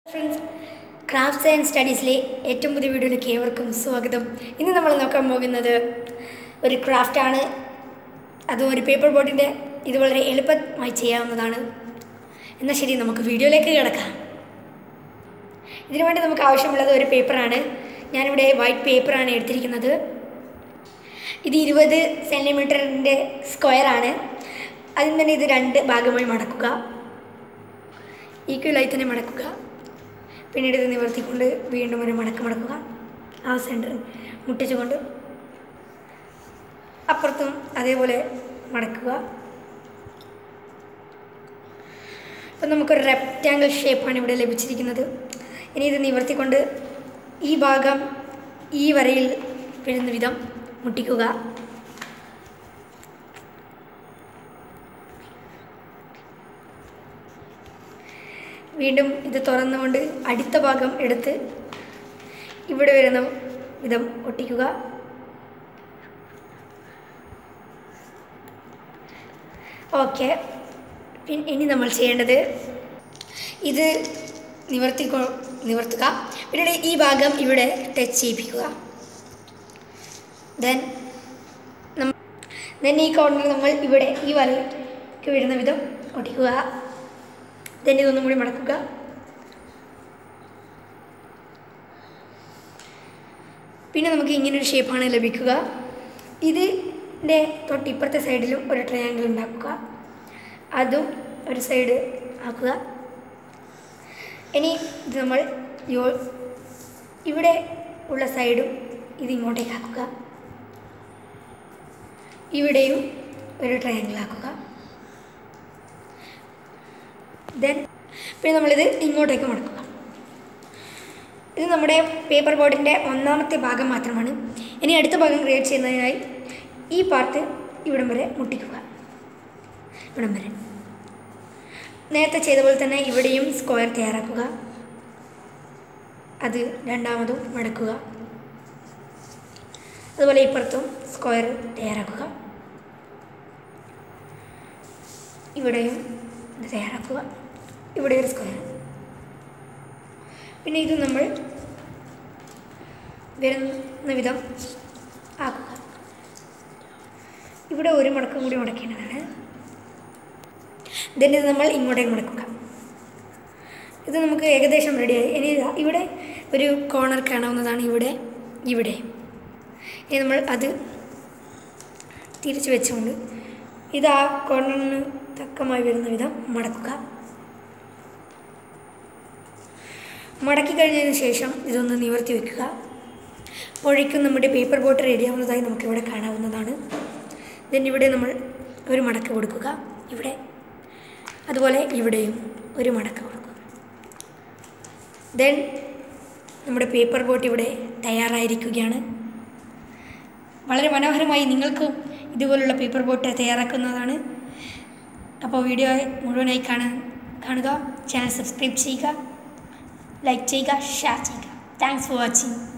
friends crafts and സ്റ്റഡീസിലെ ഏറ്റവും പുതിയ വീഡിയോയിലേക്ക് ഏവർക്കും സ്വാഗതം ഇന്ന് നമ്മൾ നോക്കാൻ പോകുന്നത് ഒരു ക്രാഫ്റ്റാണ് അതും ഒരു പേപ്പർ ബോട്ടിൻ്റെ ഇത് വളരെ എളുപ്പമായി ചെയ്യാവുന്നതാണ് എന്നാൽ ശരി നമുക്ക് വീഡിയോയിലേക്ക് കിടക്കാം ഇതിനു വേണ്ടി നമുക്ക് ആവശ്യമുള്ളത് ഒരു പേപ്പറാണ് ഞാനിവിടെ വൈറ്റ് പേപ്പറാണ് എടുത്തിരിക്കുന്നത് ഇത് ഇരുപത് സെൻറ്റിമീറ്ററിൻ്റെ സ്ക്വയറാണ് അതിന് തന്നെ ഇത് രണ്ട് ഭാഗമായി മടക്കുക ഈക്വലായി തന്നെ മടക്കുക പിന്നീട് ഇത് നിവർത്തിക്കൊണ്ട് വീണ്ടും ഒരു മടക്ക് മടക്കുക ആ സെൻറ്റർ മുട്ടിച്ചുകൊണ്ട് അപ്പുറത്തും അതേപോലെ മടക്കുക അപ്പം നമുക്കൊരു റെക്റ്റാങ്കിൾ ഷേപ്പാണ് ഇവിടെ ലഭിച്ചിരിക്കുന്നത് ഇനി ഇത് നിവർത്തിക്കൊണ്ട് ഈ ഭാഗം ഈ വരയിൽ വീഴുന്ന വിധം മുട്ടിക്കുക വീണ്ടും ഇത് തുറന്നുകൊണ്ട് അടുത്ത ഭാഗം എടുത്ത് ഇവിടെ വരുന്ന വിധം ഒട്ടിക്കുക ഓക്കെ പിന്നെ ഇനി നമ്മൾ ചെയ്യേണ്ടത് ഇത് നിവർത്തി നിവർത്തുക പിന്നീട് ഈ ഭാഗം ഇവിടെ ടച്ച് ചെയ്യിപ്പിക്കുക ദെൻ ദെൻ ഈ കോർണർ നമ്മൾ ഇവിടെ ഈ വരയ്ക്ക് വരുന്ന വിധം ഒട്ടിക്കുക ദെൻ ഇതൊന്നും കൂടി മടക്കുക പിന്നെ നമുക്ക് ഇങ്ങനൊരു ഷേപ്പാണ് ലഭിക്കുക ഇതിൻ്റെ തൊട്ടിപ്പുറത്തെ സൈഡിലും ഒരു ട്രയാങ്കിൾ ഉണ്ടാക്കുക അതും ഒരു സൈഡ് ആക്കുക ഇനി ഇത് നമ്മൾ യോ ഇവിടെ ഉള്ള സൈഡും ഇത് ഇങ്ങോട്ടേക്ക് ആക്കുക ഇവിടെയും ഒരു ട്രയാങ്കിൾ ആക്കുക ദെൻ പിന്നെ നമ്മളിത് ഇങ്ങോട്ടേക്ക് മടക്കുക ഇത് നമ്മുടെ പേപ്പർ ബോർഡിൻ്റെ ഒന്നാമത്തെ ഭാഗം മാത്രമാണ് ഇനി അടുത്ത ഭാഗം ക്രിയേറ്റ് ചെയ്യുന്നതിനായി ഈ പാർട്ട് ഇവിടം വരെ മുട്ടിക്കുക ഇവിടം വരെ നേരത്തെ ചെയ്ത പോലെ തന്നെ ഇവിടെയും സ്ക്വയർ തയ്യാറാക്കുക അത് രണ്ടാമതും മടക്കുക അതുപോലെ ഇപ്പുറത്തും സ്ക്വയർ തയ്യാറാക്കുക ഇവിടെയും ഇത് തയ്യാറാക്കുക ഇവിടെ ഒരു സ്ക്വയർ പിന്നെ ഇത് നമ്മൾ വരുന്ന വിധം ആക്കുക ഇവിടെ ഒരു മടക്കം കൂടി മടക്കേണ്ടതാണ് ദെൻ ഇത് നമ്മൾ ഇങ്ങോട്ടേക്ക് മടക്കുക ഇത് നമുക്ക് ഏകദേശം റെഡിയായി ഇനി ഇതാ ഇവിടെ ഒരു കോർണർ കാണാവുന്നതാണ് ഇവിടെ ഇവിടെ ഇനി നമ്മൾ അത് തിരിച്ച് വെച്ചുകൊണ്ട് ഇത് ആ കോർണറിന് തക്കമായി വരുന്ന വിധം മടക്കുക മടക്കി കഴിഞ്ഞതിന് ശേഷം ഇതൊന്ന് നിവർത്തി വെക്കുക അപ്പോഴേക്കും നമ്മുടെ പേപ്പർ ബോട്ട് റെഡിയാവുന്നതായി നമുക്കിവിടെ കാണാവുന്നതാണ് ദെൻ ഇവിടെ നമ്മൾ ഒരു മടക്ക് കൊടുക്കുക ഇവിടെ അതുപോലെ ഇവിടെയും ഒരു മടക്ക് കൊടുക്കുക ദെൻ നമ്മുടെ പേപ്പർ ബോട്ട് ഇവിടെ തയ്യാറായിരിക്കുകയാണ് വളരെ മനോഹരമായി നിങ്ങൾക്കും ഇതുപോലുള്ള പേപ്പർ ബോട്ട് തയ്യാറാക്കുന്നതാണ് അപ്പോൾ വീഡിയോ മുഴുവനായി കാണാൻ കാണുക ചാനൽ സബ്സ്ക്രൈബ് ചെയ്യുക ലൈക്ക് ചെയ്യുക ഷെയർ ചെയ്യുക താങ്ക്സ് ഫോർ വാച്ചിങ്